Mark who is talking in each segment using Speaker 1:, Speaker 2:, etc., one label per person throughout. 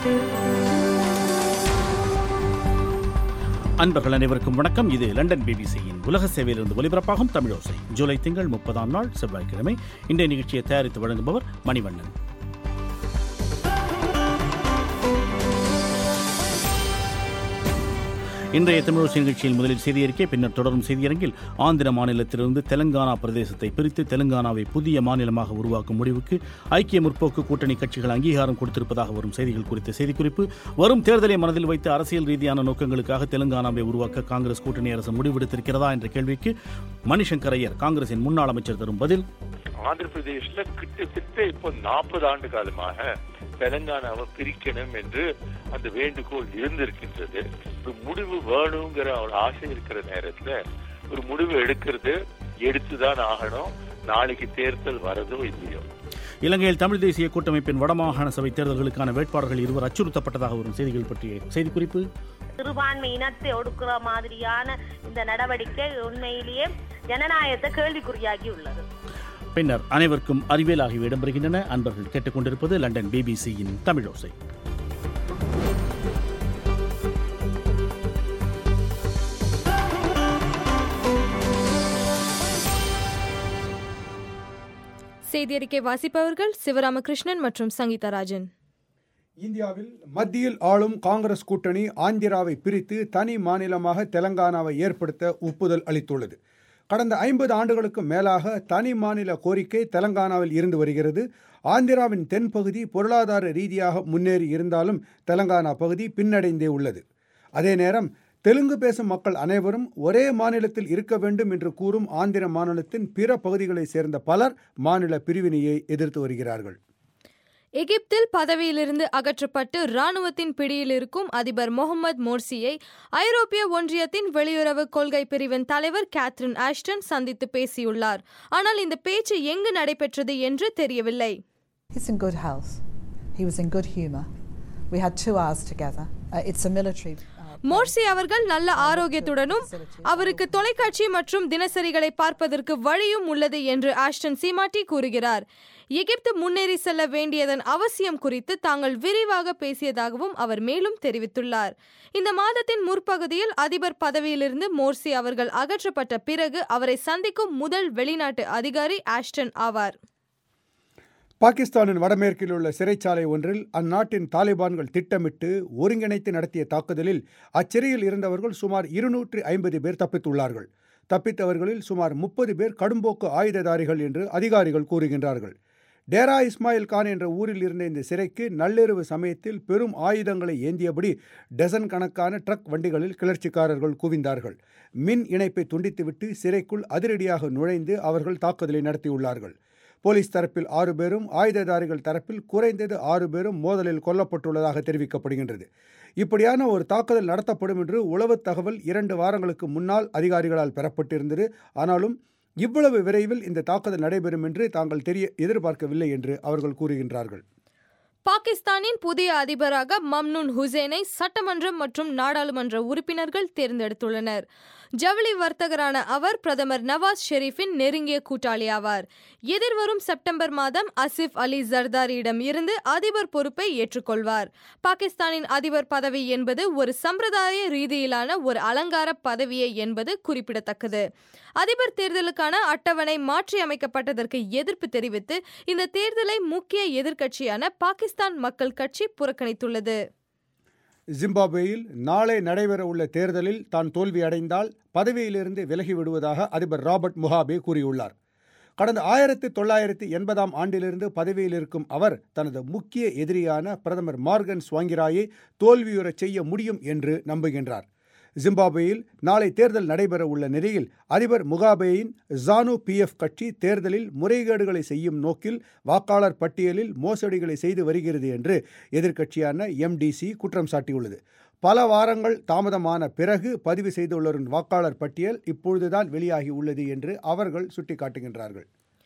Speaker 1: அன்பர்கள் அனைவருக்கும் வணக்கம் இது லண்டன் பிபிசியின் உலக சேவையிலிருந்து ஒலிபரப்பாகும் தமிழோசை ஜூலை திங்கள் முப்பதாம் நாள் செவ்வாய்க்கிழமை இன்றைய நிகழ்ச்சியை தயாரித்து வழங்குபவர் மணிவண்ணன் இன்றைய தமிழோசை நிகழ்ச்சியில் முதலில் செய்தியறிக்கை பின்னர் தொடரும் செய்தியரங்கில் ஆந்திர மாநிலத்திலிருந்து தெலங்கானா பிரதேசத்தை பிரித்து தெலங்கானாவை புதிய மாநிலமாக உருவாக்கும் முடிவுக்கு ஐக்கிய முற்போக்கு கூட்டணி கட்சிகள் அங்கீகாரம் கொடுத்திருப்பதாக வரும் செய்திகள் குறித்த செய்திக்குறிப்பு வரும் தேர்தலை மனதில் வைத்து அரசியல் ரீதியான நோக்கங்களுக்காக தெலங்கானாவை உருவாக்க காங்கிரஸ் கூட்டணி அரசு முடிவெடுத்திருக்கிறதா என்ற கேள்விக்கு மணிசங்கர் ஐயர் காங்கிரசின் முன்னாள் அமைச்சர் தரும் பதில்
Speaker 2: ஆந்திர பிரதேஷ்ல கிட்டத்தட்ட இப்போ நாற்பது ஆண்டு காலமாக தெலங்கானாவை பிரிக்கணும் என்று அந்த வேண்டுகோள் இருந்திருக்கின்றது ஒரு முடிவு வேணுங்கிற ஒரு ஆசை இருக்கிற நேரத்துல ஒரு முடிவு எடுக்கிறது எடுத்துதான் ஆகணும் நாளைக்கு தேர்தல் வரதோ இல்லையோ
Speaker 1: இலங்கையில் தமிழ் தேசிய கூட்டமைப்பின் வடமாகாண சபை தேர்தல்களுக்கான வேட்பாளர்கள் இருவர் அச்சுறுத்தப்பட்டதாக வரும் செய்திகள் பற்றிய செய்திக்குறிப்பு
Speaker 3: சிறுபான்மை இனத்தை ஒடுக்குற மாதிரியான இந்த நடவடிக்கை உண்மையிலேயே ஜனநாயகத்தை கேள்விக்குறியாகி உள்ளது
Speaker 1: பின்னர் அனைவருக்கும் அறிவியல் ஆகியவை இடம்பெறுகின்றன அன்பர்கள் கேட்டுக்கொண்டிருப்பது லண்டன் பிபிசியின் தமிழோசை
Speaker 4: செய்தியறிக்கை வாசிப்பவர்கள் சிவராமகிருஷ்ணன் மற்றும் சங்கீதா ராஜன்
Speaker 5: இந்தியாவில் மத்தியில் ஆளும் காங்கிரஸ் கூட்டணி ஆந்திராவை பிரித்து தனி மாநிலமாக தெலங்கானாவை ஏற்படுத்த ஒப்புதல் அளித்துள்ளது கடந்த ஐம்பது ஆண்டுகளுக்கு மேலாக தனி மாநில கோரிக்கை தெலங்கானாவில் இருந்து வருகிறது ஆந்திராவின் தென்பகுதி பொருளாதார ரீதியாக முன்னேறி இருந்தாலும் தெலங்கானா பகுதி பின்னடைந்தே உள்ளது அதே நேரம் தெலுங்கு பேசும் மக்கள் அனைவரும் ஒரே மாநிலத்தில் இருக்க வேண்டும் என்று கூறும் ஆந்திர மாநிலத்தின் பிற பகுதிகளைச் சேர்ந்த பலர் மாநில பிரிவினையை எதிர்த்து வருகிறார்கள்
Speaker 4: எகிப்தில் பதவியிலிருந்து அகற்றப்பட்டு ராணுவத்தின் பிடியில் இருக்கும் அதிபர் முகமது மோர்சியை ஐரோப்பிய ஒன்றியத்தின் வெளியுறவு கொள்கை பிரிவின் தலைவர் கேத்ரின் ஆஷ்டன் சந்தித்து பேசியுள்ளார் ஆனால் இந்த பேச்சு எங்கு நடைபெற்றது என்று தெரியவில்லை
Speaker 6: He's in good health. He was in good humour. We had two hours together. Uh, it's a military. Uh,
Speaker 4: Morsi அவர்கள் நல்ல ஆரோக்கியத்துடனும் அவருக்கு தொலைக்காட்சி மற்றும் தினசரிகளை பார்ப்பதற்கு வழியும் உள்ளது என்று ஆஷ்டன் சீமாட்டி கூறுகிறார் எகிப்து முன்னேறி செல்ல வேண்டியதன் அவசியம் குறித்து தாங்கள் விரிவாக பேசியதாகவும் அவர் மேலும் தெரிவித்துள்ளார் இந்த மாதத்தின் முற்பகுதியில் அதிபர் பதவியிலிருந்து மோர்சி அவர்கள் அகற்றப்பட்ட பிறகு அவரை சந்திக்கும் முதல் வெளிநாட்டு அதிகாரி ஆஷ்டன் ஆவார்
Speaker 5: பாகிஸ்தானின் வடமேற்கில் உள்ள சிறைச்சாலை ஒன்றில் அந்நாட்டின் தாலிபான்கள் திட்டமிட்டு ஒருங்கிணைத்து நடத்திய தாக்குதலில் அச்சிறையில் இருந்தவர்கள் சுமார் இருநூற்றி ஐம்பது பேர் தப்பித்துள்ளார்கள் தப்பித்தவர்களில் சுமார் முப்பது பேர் கடும்போக்கு ஆயுததாரிகள் என்று அதிகாரிகள் கூறுகின்றார்கள் டேரா இஸ்மாயில் கான் என்ற ஊரில் இருந்த இந்த சிறைக்கு நள்ளிரவு சமயத்தில் பெரும் ஆயுதங்களை ஏந்தியபடி டசன் கணக்கான ட்ரக் வண்டிகளில் கிளர்ச்சிக்காரர்கள் குவிந்தார்கள் மின் இணைப்பை துண்டித்துவிட்டு சிறைக்குள் அதிரடியாக நுழைந்து அவர்கள் தாக்குதலை நடத்தியுள்ளார்கள் போலீஸ் தரப்பில் ஆறு பேரும் ஆயுததாரிகள் தரப்பில் குறைந்தது ஆறு பேரும் மோதலில் கொல்லப்பட்டுள்ளதாக தெரிவிக்கப்படுகின்றது இப்படியான ஒரு தாக்குதல் நடத்தப்படும் என்று உளவு தகவல் இரண்டு வாரங்களுக்கு முன்னால் அதிகாரிகளால் பெறப்பட்டிருந்தது ஆனாலும் இவ்வளவு விரைவில் இந்த தாக்குதல் நடைபெறும் என்று தாங்கள் தெரிய எதிர்பார்க்கவில்லை என்று அவர்கள் கூறுகின்றார்கள்
Speaker 4: பாகிஸ்தானின் புதிய அதிபராக மம்னூன் ஹுசேனை சட்டமன்றம் மற்றும் நாடாளுமன்ற உறுப்பினர்கள் தேர்ந்தெடுத்துள்ளனர் ஜவுளி வர்த்தகரான அவர் பிரதமர் நவாஸ் ஷெரீஃபின் நெருங்கிய கூட்டாளி ஆவார் எதிர்வரும் செப்டம்பர் மாதம் அசிப் அலி ஜர்தாரியிடம் இருந்து அதிபர் பொறுப்பை ஏற்றுக்கொள்வார் பாகிஸ்தானின் அதிபர் பதவி என்பது ஒரு சம்பிரதாய ரீதியிலான ஒரு அலங்கார பதவியே என்பது குறிப்பிடத்தக்கது அதிபர் தேர்தலுக்கான அட்டவணை மாற்றி அமைக்கப்பட்டதற்கு எதிர்ப்பு தெரிவித்து இந்த தேர்தலை முக்கிய எதிர்க்கட்சியான பாகிஸ்தான் மக்கள் கட்சி புறக்கணித்துள்ளது
Speaker 5: ஜிம்பாப்வேயில் நாளை நடைபெறவுள்ள தேர்தலில் தான் தோல்வியடைந்தால் பதவியிலிருந்து விலகி விடுவதாக அதிபர் ராபர்ட் முகாபே கூறியுள்ளார் கடந்த ஆயிரத்தி தொள்ளாயிரத்தி எண்பதாம் ஆண்டிலிருந்து பதவியில் இருக்கும் அவர் தனது முக்கிய எதிரியான பிரதமர் மார்கன் ஸ்வாங்கிராயை தோல்வியுறச் செய்ய முடியும் என்று நம்புகின்றார் ஜிம்பாப்வேயில் நாளை தேர்தல் நடைபெற உள்ள நிலையில் அதிபர் முகாபேயின் ஜானு பிஎஃப் கட்சி தேர்தலில் முறைகேடுகளை செய்யும் நோக்கில் வாக்காளர் பட்டியலில் மோசடிகளை செய்து வருகிறது என்று எதிர்க்கட்சியான எம்டிசி குற்றம் சாட்டியுள்ளது பல வாரங்கள் தாமதமான பிறகு பதிவு செய்துள்ளவரின் வாக்காளர் பட்டியல் இப்பொழுதுதான் வெளியாகி உள்ளது என்று அவர்கள் சுட்டிக்காட்டுகின்றார்கள்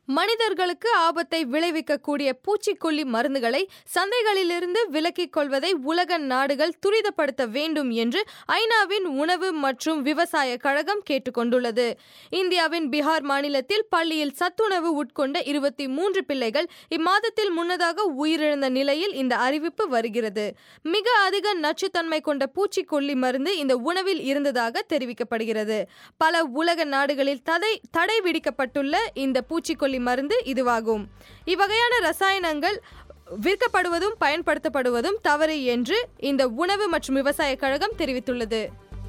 Speaker 4: மனிதர்களுக்கு ஆபத்தை விளைவிக்கக்கூடிய பூச்சிக்கொல்லி மருந்துகளை சந்தைகளிலிருந்து விலக்கிக் கொள்வதை உலக நாடுகள் துரிதப்படுத்த வேண்டும் என்று ஐநாவின் உணவு மற்றும் விவசாய கழகம் கேட்டுக்கொண்டுள்ளது இந்தியாவின் பீகார் மாநிலத்தில் பள்ளியில் சத்துணவு உட்கொண்ட இருபத்தி மூன்று பிள்ளைகள் இம்மாதத்தில் முன்னதாக உயிரிழந்த நிலையில் இந்த அறிவிப்பு வருகிறது மிக அதிக நச்சுத்தன்மை கொண்ட பூச்சிக்கொல்லி மருந்து இந்த உணவில் இருந்ததாக தெரிவிக்கப்படுகிறது பல உலக நாடுகளில் தடை தடை விதிக்கப்பட்டுள்ள இந்த பூச்சிக்கொல்லி மருந்து இதுவாகும் இவ்வகையான ரசாயனங்கள் விற்கப்படுவதும் பயன்படுத்தப்படுவதும் தவறு என்று இந்த உணவு மற்றும் விவசாய கழகம் தெரிவித்துள்ளது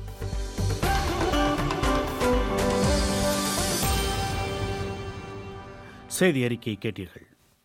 Speaker 1: செய்தி அறிக்கை கேட்டீர்கள்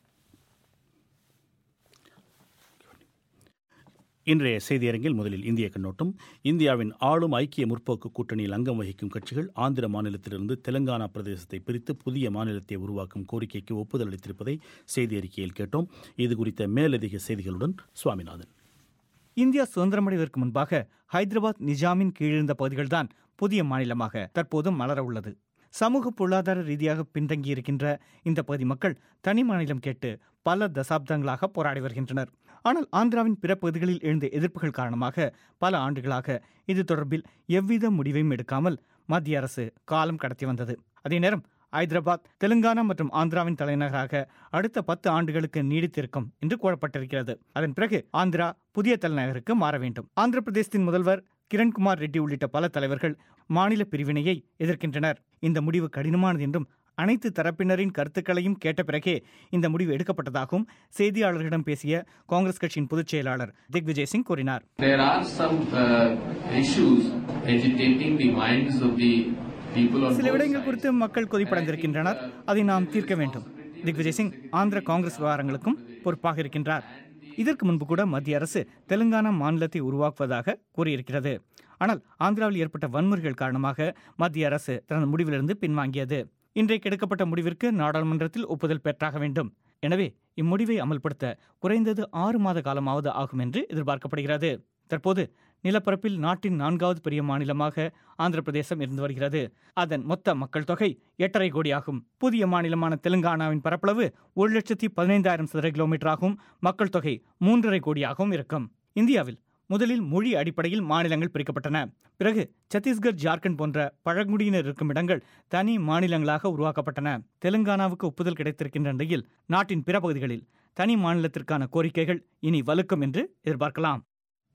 Speaker 1: இன்றைய செய்தியரங்கில் முதலில் இந்திய கண்ணோட்டம் இந்தியாவின் ஆளும் ஐக்கிய முற்போக்கு கூட்டணியில் அங்கம் வகிக்கும் கட்சிகள் ஆந்திர மாநிலத்திலிருந்து தெலங்கானா பிரதேசத்தை பிரித்து புதிய மாநிலத்தை உருவாக்கும் கோரிக்கைக்கு ஒப்புதல் அளித்திருப்பதை செய்தி அறிக்கையில் கேட்டோம் இது குறித்த மேலதிக செய்திகளுடன் சுவாமிநாதன்
Speaker 7: இந்தியா சுதந்திரமடைவதற்கு முன்பாக ஹைதராபாத் நிஜாமின் கீழிருந்த பகுதிகள்தான் புதிய மாநிலமாக தற்போது மலர உள்ளது சமூக பொருளாதார ரீதியாக பின்தங்கியிருக்கின்ற இந்த பகுதி மக்கள் தனி மாநிலம் கேட்டு பல தசாப்தங்களாக போராடி வருகின்றனர் ஆனால் ஆந்திராவின் பிற பகுதிகளில் எழுந்த எதிர்ப்புகள் காரணமாக பல ஆண்டுகளாக இது தொடர்பில் எவ்வித முடிவையும் எடுக்காமல் மத்திய அரசு காலம் கடத்தி வந்தது அதே நேரம் ஐதராபாத் தெலுங்கானா மற்றும் ஆந்திராவின் தலைநகராக அடுத்த பத்து ஆண்டுகளுக்கு நீடித்திருக்கும் என்று கூறப்பட்டிருக்கிறது அதன் பிறகு ஆந்திரா புதிய தலைநகருக்கு மாற வேண்டும் ஆந்திர பிரதேசத்தின் முதல்வர் கிரண்குமார் ரெட்டி உள்ளிட்ட பல தலைவர்கள் மாநில பிரிவினையை எதிர்க்கின்றனர் இந்த முடிவு கடினமானது என்றும் அனைத்து தரப்பினரின் கருத்துக்களையும் கேட்ட பிறகே இந்த முடிவு எடுக்கப்பட்டதாகவும் செய்தியாளர்களிடம் பேசிய காங்கிரஸ் கட்சியின் பொதுச் செயலாளர் திக்விஜய் சிங் கூறினார்
Speaker 8: There are some uh, issues agitating the minds of the people on
Speaker 7: சில
Speaker 8: both
Speaker 7: விடயங்கள்
Speaker 8: sides.
Speaker 7: குறித்து மக்கள் கொதிப்படைந்திருக்கின்றனர் அதை நாம் தீர்க்க வேண்டும் திக்விஜய் சிங் ஆந்திர காங்கிரஸ் விவகாரங்களுக்கும் பொறுப்பாக இருக்கின்றார் இதற்கு முன்பு கூட மத்திய அரசு தெலுங்கானா மாநிலத்தை உருவாக்குவதாக கூறியிருக்கிறது ஆனால் ஆந்திராவில் ஏற்பட்ட வன்முறைகள் காரணமாக மத்திய அரசு தனது முடிவிலிருந்து பின்வாங்கியது இன்றைக்கு எடுக்கப்பட்ட முடிவிற்கு நாடாளுமன்றத்தில் ஒப்புதல் பெற்றாக வேண்டும் எனவே இம்முடிவை அமல்படுத்த குறைந்தது ஆறு மாத காலமாவது ஆகும் என்று எதிர்பார்க்கப்படுகிறது தற்போது நிலப்பரப்பில் நாட்டின் நான்காவது பெரிய மாநிலமாக ஆந்திர பிரதேசம் இருந்து வருகிறது அதன் மொத்த மக்கள் தொகை எட்டரை கோடி ஆகும் புதிய மாநிலமான தெலுங்கானாவின் பரப்பளவு ஒரு லட்சத்தி பதினைந்தாயிரம் சதுர கிலோமீட்டர் ஆகும் மக்கள் தொகை மூன்றரை கோடியாகவும் இருக்கும் இந்தியாவில் முதலில் மொழி அடிப்படையில் மாநிலங்கள் பிரிக்கப்பட்டன பிறகு சத்தீஸ்கர் ஜார்க்கண்ட் போன்ற பழங்குடியினர் இருக்கும் இடங்கள் தனி மாநிலங்களாக உருவாக்கப்பட்டன தெலுங்கானாவுக்கு ஒப்புதல் கிடைத்திருக்கின்ற நிலையில் நாட்டின் பிற பகுதிகளில் தனி மாநிலத்திற்கான கோரிக்கைகள் இனி வலுக்கும் என்று எதிர்பார்க்கலாம்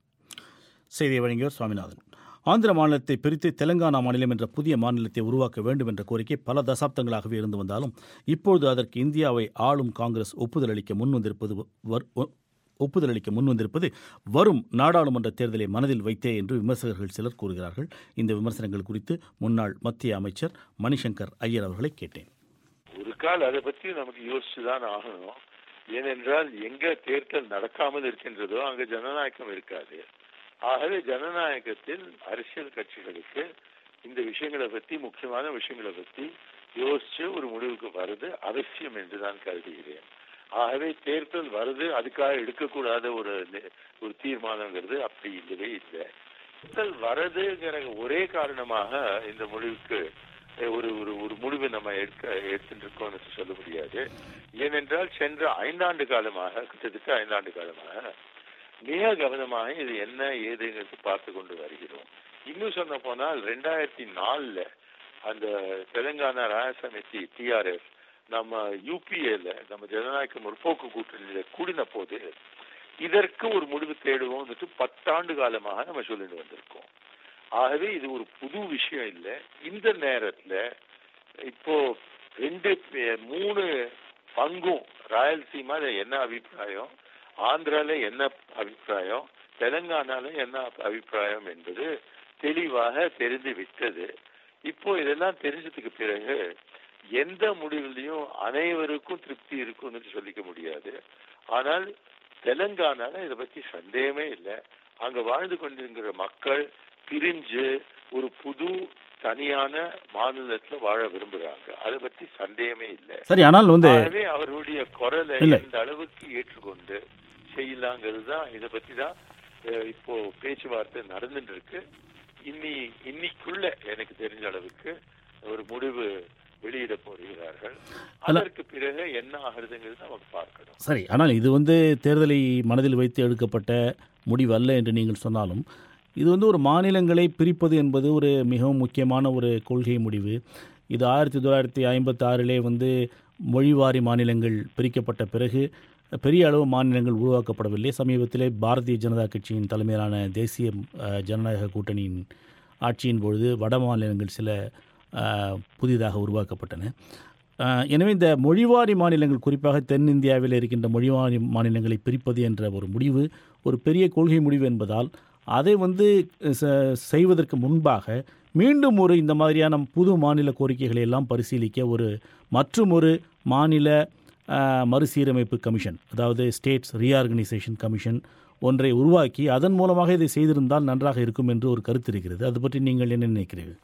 Speaker 1: செய்தியை வழங்கியவர் சுவாமிநாதன் ஆந்திர மாநிலத்தை பிரித்து தெலங்கானா மாநிலம் என்ற புதிய மாநிலத்தை உருவாக்க வேண்டும் என்ற கோரிக்கை பல தசாப்தங்களாகவே இருந்து வந்தாலும் இப்பொழுது அதற்கு இந்தியாவை ஆளும் காங்கிரஸ் ஒப்புதல் அளிக்க முன்வந்திருப்பது வர்- ஒ- ஒப்புதல் அளிக்க முன்வந்திருப்பது வரும் நாடாளுமன்ற தேர்தலை மனதில் வைத்தே என்று விமர்சகர்கள் சிலர் கூறுகிறார்கள் இந்த விமர்சனங்கள் குறித்து முன்னாள் மத்திய அமைச்சர் மணிசங்கர் ஐயர் அவர்களை கேட்டேன்
Speaker 2: ஒரு கால் அதை பத்தி நமக்கு யோசிச்சுதான் ஆகணும் ஏனென்றால் எங்க தேர்தல் நடக்காமல் இருக்கின்றதோ அங்க ஜனநாயகம் இருக்காது ஆகவே ஜனநாயகத்தில் அரசியல் கட்சிகளுக்கு இந்த விஷயங்களை பத்தி முக்கியமான விஷயங்களை பத்தி யோசிச்சு ஒரு முடிவுக்கு வருது அவசியம் என்று நான் கருதுகிறேன் ஆகவே தேர்தல் வருது அதுக்காக எடுக்கக்கூடாத ஒரு நி- ஒரு தீர்மானங்கிறது அப்படி இல்லவே இல்லை தேர்தல் வரதுங்கிற ஒரே காரணமாக இந்த முடிவுக்கு அஹ், ஒரு ஒரு ஒரு முடிவு நம்ம எடுக்க எடுத்துட்டு இருக்கோம்னு சொல்ல முடியாது ஏனென்றால் சென்ற ஐந்தாண்டு காலமாக கிட்டத்தட்ட ஐந்தாண்டு காலமாக மிக கவனமாக இது என்ன ஏதுங்கிறது பார்த்து கொண்டு வருகிறோம் இன்னும் சொல்ல போனால் ரெண்டாயிரத்தி நாலுல அந்த தெலுங்கானா ராஜசமிதி டிஆர்எஸ் நம்ம யூபிஏல நம்ம ஜனநாயக முற்போக்கு கூட்டணியில கூடின போது இதற்கு ஒரு முடிவு தேடுவோம் பத்தாண்டு காலமாக நம்ம சொல்லிட்டு வந்திருக்கோம் ஆகவே இது ஒரு புது விஷயம் இல்லை இந்த நேரத்துல இப்போ ரெண்டு பே- மூணு பங்கும் ராயல்சீமால என்ன அபிப்பிராயம் ஆந்திரால என்ன அபிப்பிராயம் தெலுங்கானால என்ன அபிப்பிராயம் என்பது தெளிவாக தெரிந்து விட்டது இப்போ இதெல்லாம் தெரிஞ்சதுக்கு பிறகு எந்த முடிவுலையும் அனைவருக்கும் திருப்தி இருக்கும்னு சொல்லிக்க முடியாது ஆனால் தெலுங்கானால இதை பத்தி சந்தேகமே இல்லை அங்க வாழ்ந்து கொண்டிருக்கிற மக்கள் பிரிஞ்சு ஒரு புது தனியான மாநிலத்துல வாழ விரும்புறாங்க அதை பத்தி சந்தேகமே இல்லை
Speaker 1: சரி ஆனால் வந்து
Speaker 2: ஆகவே அவருடைய குரலை
Speaker 1: இல்லை.
Speaker 2: எந்த அளவுக்கு ஏற்றுக்கொண்டு செய்யலாங்கிறது தான் இதை பத்தி தான் அஹ், இப்போ பேச்சுவார்த்தை நடந்துட்டு இருக்கு இன்னி இன்னைக்குள்ள எனக்கு தெரிஞ்ச அளவுக்கு ஒரு முடிவு வெளியிட போகிறார்கள்
Speaker 1: அல்ல-
Speaker 2: அதற்கு பிறகு என்ன ஆகுதுங்கிறது நமக்கு பார்க்கணும்
Speaker 1: சரி ஆனால் இது வந்து தேர்தலை மனதில் வைத்து எடுக்கப்பட்ட முடிவு அல்ல என்று நீங்கள் சொன்னாலும் இது வந்து ஒரு மாநிலங்களை பிரிப்பது என்பது ஒரு மிகவும் முக்கியமான ஒரு கொள்கை முடிவு இது ஆயிரத்தி தொள்ளாயிரத்தி ஐம்பத்தி ஆறிலே வந்து மொழிவாரி மாநிலங்கள் பிரிக்கப்பட்ட பிறகு பெரிய அளவு மாநிலங்கள் உருவாக்கப்படவில்லை சமீபத்திலே பாரதிய ஜனதா கட்சியின் தலைமையிலான தேசிய அஹ், ஜனநாயக கூட்டணியின் ஆட்சியின் பொழுது வட மாநிலங்கள் சில அஹ், புதிதாக உருவாக்கப்பட்டன அஹ், எனவே இந்த மொழிவாரி மாநிலங்கள் குறிப்பாக தென்னிந்தியாவில் இருக்கின்ற மொழிவாரி மாநிலங்களை பிரிப்பது என்ற ஒரு முடிவு ஒரு பெரிய கொள்கை முடிவு என்பதால் அதை வந்து ச- செய்வதற்கு முன்பாக மீண்டும் ஒரு இந்த மாதிரியான புது மாநில கோரிக்கைகளை எல்லாம் பரிசீலிக்க ஒரு மற்றும் ஒரு மாநில அஹ், மறுசீரமைப்பு கமிஷன் அதாவது ஸ்டேட்ஸ் ரீஆர்கனைசேஷன் கமிஷன் ஒன்றை உருவாக்கி அதன் மூலமாக இதை செய்திருந்தால் நன்றாக இருக்கும் என்று ஒரு கருத்து இருக்கிறது அது பற்றி நீங்கள் என்ன நினைக்கிறீர்கள்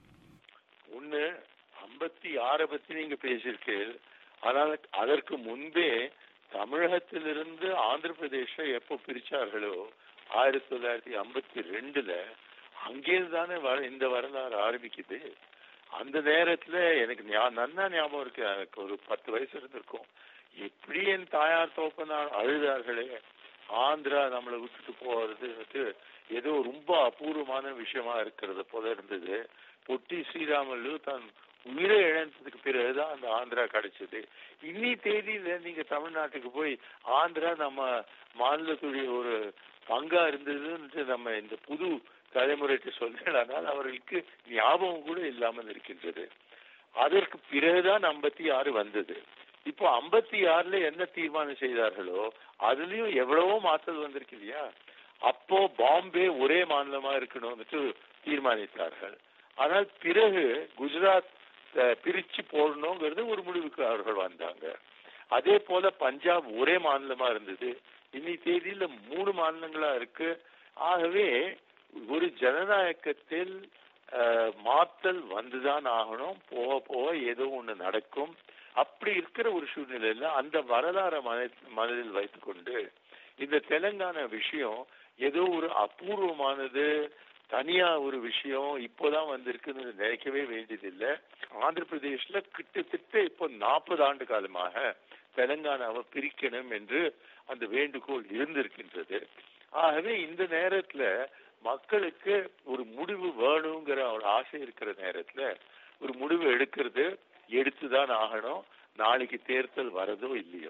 Speaker 2: ஒண்ணு ஐம்பத்தி ஆறை பத்தி நீங்க பேசியிருக்கீர்கள் ஆனால் அதற்கு முன்பே தமிழகத்திலிருந்து ஆந்திர பிரதேச எப்போ பிரிச்சார்களோ ஆயிரத்தி தொள்ளாயிரத்தி ஐம்பத்தி ரெண்டுல அங்கேருந்து தானே வர- இந்த வரலாறு ஆரம்பிக்குது அந்த நேரத்துல எனக்கு ஞா- நன்னா ஞாபகம் இருக்கு எனக்கு ஒரு பத்து வயசு இருந்திருக்கும் எப்படி என் தாயார் தோப்பனார் அழுதார்களே ஆந்திரா நம்மளை விட்டுட்டு போறது வந்து ஏதோ ரொம்ப அபூர்வமான விஷயமா இருக்கிறது போல இருந்தது பொட்டி ஸ்ரீராமலு தன் உயிரை இழந்ததுக்கு பிறகுதான் அந்த ஆந்திரா கிடைச்சது இன்னி தேதியில நீங்க தமிழ்நாட்டுக்கு போய் ஆந்திரா நம்ம மாநிலத்துடைய ஒரு பங்கா இருந்ததுன்னு நம்ம இந்த புது தலைமுறைக்கு சொன்னால் அவர்களுக்கு ஞாபகம் கூட இல்லாமல் இருக்கின்றது அதற்கு பிறகுதான் ஐம்பத்தி ஆறு வந்தது இப்போ ஐம்பத்தி ஆறுல என்ன தீர்மானம் செய்தார்களோ அதுலயும் எவ்வளவோ மாற்றல் வந்திருக்கு இல்லையா அப்போ பாம்பே ஒரே மாநிலமா இருக்கணும்னு தீர்மானித்தார்கள் ஆனால் பிறகு குஜராத் அஹ், பிரிச்சு போடணுங்கிறது ஒரு முடிவுக்கு அவர்கள் வந்தாங்க அதே போல பஞ்சாப் ஒரே மாநிலமா இருந்தது இன்னி தேதியில மூணு மாநிலங்களா இருக்கு ஆகவே ஒரு ஜனநாயகத்தில் அஹ், மாற்றல் வந்துதான் ஆகணும் போக போக ஏதோ ஒண்ணு நடக்கும் அப்படி இருக்கிற ஒரு சூழ்நிலையில அந்த வரலாறை மன மனதில் வைத்துக்கொண்டு இந்த தெலுங்கானா விஷயம் ஏதோ ஒரு அபூர்வமானது தனியா ஒரு விஷயம் இப்போதான் வந்திருக்குன்னு நினைக்கவே வேண்டியதில்லை ஆந்திர பிரதேஷ்ல கிட்டத்தட்ட இப்போ நாற்பது ஆண்டு காலமாக தெலுங்கானாவை பிரிக்கணும் என்று அந்த வேண்டுகோள் இருந்திருக்கின்றது ஆகவே இந்த நேரத்துல மக்களுக்கு ஒரு முடிவு வேணுங்கிற ஒரு ஆசை இருக்கிற நேரத்துல ஒரு முடிவு எடுக்கிறது எடுத்துதான் ஆகணும் நாளைக்கு தேர்தல் வரதோ இல்லையோ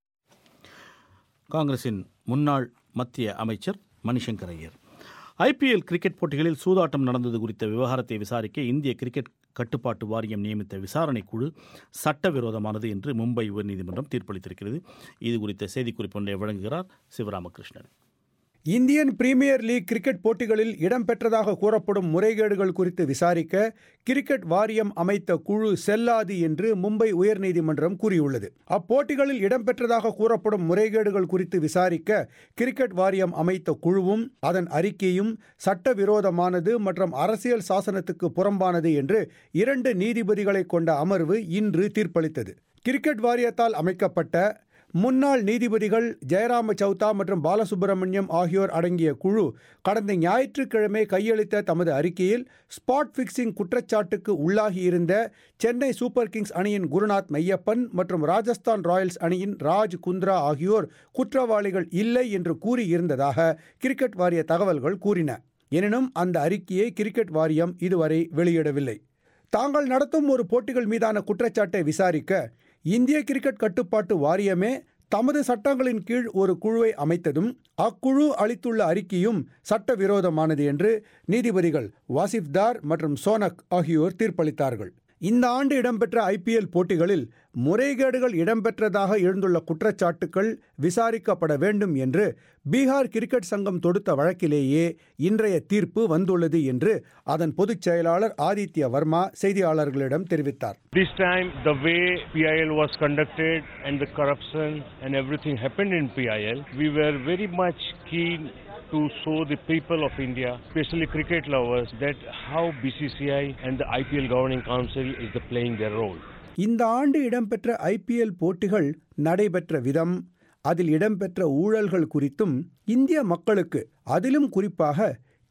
Speaker 1: காங்கிரசின் முன்னாள் மத்திய அமைச்சர் மணிசங்கர் ஐயர் ஐபிஎல் கிரிக்கெட் போட்டிகளில் சூதாட்டம் நடந்தது குறித்த விவகாரத்தை விசாரிக்க இந்திய கிரிக்கெட் கட்டுப்பாட்டு வாரியம் நியமித்த விசாரணை குழு சட்டவிரோதமானது என்று மும்பை உயர்நீதிமன்றம் தீர்ப்பளித்திருக்கிறது இது குறித்த செய்திக்குறிப்பு ஒன்றை வழங்குகிறார் Sivaramakrishnan
Speaker 5: Indian Premier League cricket போட்டிகளில் இடம்பெற்றதாக கூறப்படும் முறைகேடுகள் குறித்து விசாரிக்க கிரிக்கெட் வாரியம் அமைத்த குழு செல்லாது என்று மும்பை உயர்நீதிமன்றம் கூறியுள்ளது அப்போட்டிகளில் இடம்பெற்றதாக கூறப்படும் முறைகேடுகள் குறித்து விசாரிக்க கிரிக்கெட் வாரியம் அமைத்த குழுவும் அதன் அறிக்கையும் சட்டவிரோதமானது மற்றும் அரசியல் சாசனத்துக்கு புறம்பானது என்று இரண்டு நீதிபதிகளை கொண்ட அமர்வு இன்று தீர்ப்பளித்தது கிரிக்கெட் வாரியத்தால் அமைக்கப்பட்ட முன்னாள் நீதிபதிகள் ஜெயராம சௌதா மற்றும் பாலசுப்பிரமணியம் ஆகியோர் அடங்கிய குழு கடந்த ஞாயிற்றுக்கிழமை கையளித்த தமது அறிக்கையில் ஸ்பாட் ஃபிக்சிங் குற்றச்சாட்டுக்கு உள்ளாகியிருந்த சென்னை சூப்பர் கிங்ஸ் அணியின் குருநாத் மையப்பன் மற்றும் ராஜஸ்தான் ராயல்ஸ் அணியின் ராஜ் குந்த்ரா ஆகியோர் குற்றவாளிகள் இல்லை என்று கூறியிருந்ததாக கிரிக்கெட் வாரிய தகவல்கள் கூறின எனினும் அந்த அறிக்கையை கிரிக்கெட் வாரியம் இதுவரை வெளியிடவில்லை தாங்கள் நடத்தும் ஒரு போட்டிகள் மீதான குற்றச்சாட்டை விசாரிக்க இந்திய கிரிக்கெட் கட்டுப்பாட்டு வாரியமே தமது சட்டங்களின் கீழ் ஒரு குழுவை அமைத்ததும் அக்குழு அளித்துள்ள அறிக்கையும் சட்டவிரோதமானது என்று நீதிபதிகள் வாசிப்தார் மற்றும் சோனக் ஆகியோர் தீர்ப்பளித்தார்கள் இந்த ஆண்டு இடம்பெற்ற ஐபிஎல் போட்டிகளில் முறைகேடுகள் இடம்பெற்றதாக எழுந்துள்ள குற்றச்சாட்டுகள் விசாரிக்கப்பட வேண்டும் என்று பீகார் கிரிக்கெட் சங்கம் தொடுத்த வழக்கிலேயே இன்றைய தீர்ப்பு வந்துள்ளது என்று அதன் பொதுச் செயலாளர் ஆதித்ய வர்மா செய்தியாளர்களிடம் தெரிவித்தார்
Speaker 9: This time, the way PIL was conducted and the corruption and everything happened in PIL, we were very much keen to show the people of India, especially cricket lovers, that how BCCI and the IPL Governing Council is the playing their role.
Speaker 5: இந்த ஆண்டு இடம்பெற்ற IPL போட்டிகள் நடைபெற்ற விதம் அதில் இடம்பெற்ற ஊழல்கள் குறித்தும் இந்திய மக்களுக்கு அதிலும் குறிப்பாக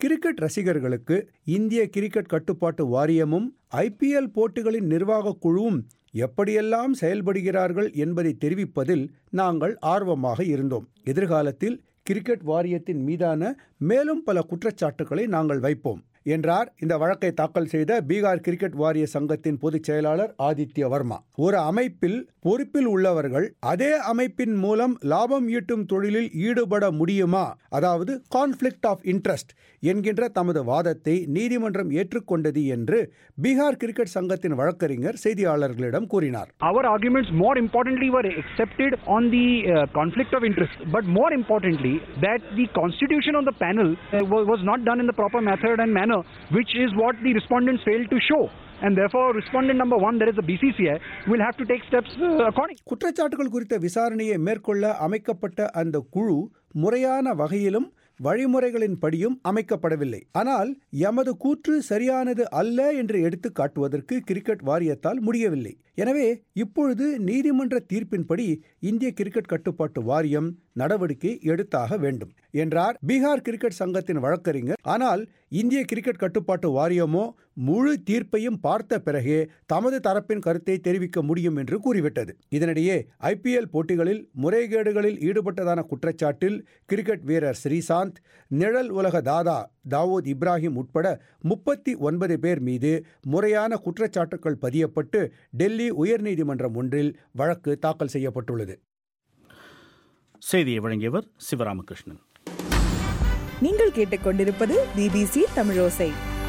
Speaker 5: கிரிக்கெட் ரசிகர்களுக்கு இந்திய கிரிக்கெட் கட்டுப்பாட்டு வாரியமும் ஐபிஎல் போட்டிகளின் நிர்வாகக் குழுவும் எப்படியெல்லாம் செயல்படுகிறார்கள் என்பதை தெரிவிப்பதில் நாங்கள் ஆர்வமாக இருந்தோம் எதிர்காலத்தில் கிரிக்கெட் வாரியத்தின் மீதான மேலும் பல குற்றச்சாட்டுகளை நாங்கள் வைப்போம் என்றார் இந்த வழக்கை தாக்கல் செய்த பீகார் கிரிக்கெட் வாரிய சங்கத்தின் பொதுச் செயலாளர் ஆதித்ய வர்மா ஒரு அமைப்பில் பொறுப்பில் உள்ளவர்கள் அதே அமைப்பின் மூலம் லாபம் ஈட்டும் தொழிலில் ஈடுபட முடியுமா அதாவது கான்ஃபிளிக்ட் ஆஃப் இன்ட்ரெஸ்ட் என்கின்ற தமது வாதத்தை நீதிமன்றம் ஏற்றுக்கொண்டது என்று பீகார் கிரிக்கெட் சங்கத்தின் வழக்கறிஞர் செய்தியாளர்களிடம் கூறினார்
Speaker 10: Our arguments, more importantly, were accepted on the uh, conflict of interest. But more importantly, that the constitution of the panel uh, wa- was not done in the proper method and manner, which is what the respondents failed to show. And therefore, respondent number one, that is the BCCI, will have to take steps uh, according.
Speaker 5: குற்றச்சாட்டுகள் குறித்த விசாரணையை மேற்கொள்ள அமைக்கப்பட்ட அந்த குழு முறையான வகையிலும் வழிமுறைகளின் படியும் அமைக்கப்படவில்லை ஆனால் எமது கூற்று சரியானது அல்ல என்று எடுத்து காட்டுவதற்கு கிரிக்கெட் வாரியத்தால் முடியவில்லை எனவே இப்பொழுது நீதிமன்ற தீர்ப்பின்படி இந்திய கிரிக்கெட் கட்டுப்பாட்டு வாரியம் நடவடிக்கை எடுத்தாக வேண்டும் என்றார் பீகார் கிரிக்கெட் சங்கத்தின் வழக்கறிஞர் ஆனால் இந்திய கிரிக்கெட் கட்டுப்பாட்டு வாரியமோ முழு தீர்ப்பையும் பார்த்த பிறகே தமது தரப்பின் கருத்தை தெரிவிக்க முடியும் என்று கூறிவிட்டது இதனிடையே ஐபிஎல் போட்டிகளில் முறைகேடுகளில் ஈடுபட்டதான குற்றச்சாட்டில் கிரிக்கெட் வீரர் ஸ்ரீசாந்த் நிழல் உலக தாதா தாவூத் இப்ராஹிம் உட்பட முப்பத்தி ஒன்பது பேர் மீது முறையான குற்றச்சாட்டுகள் பதியப்பட்டு டெல்லி உயர்நீதிமன்றம் ஒன்றில் வழக்கு தாக்கல் செய்யப்பட்டுள்ளது
Speaker 1: செய்தியை வழங்கியவர் சிவராமகிருஷ்ணன்
Speaker 11: நீங்கள் கேட்டுக்கொண்டிருப்பது பிபிசி தமிழோசை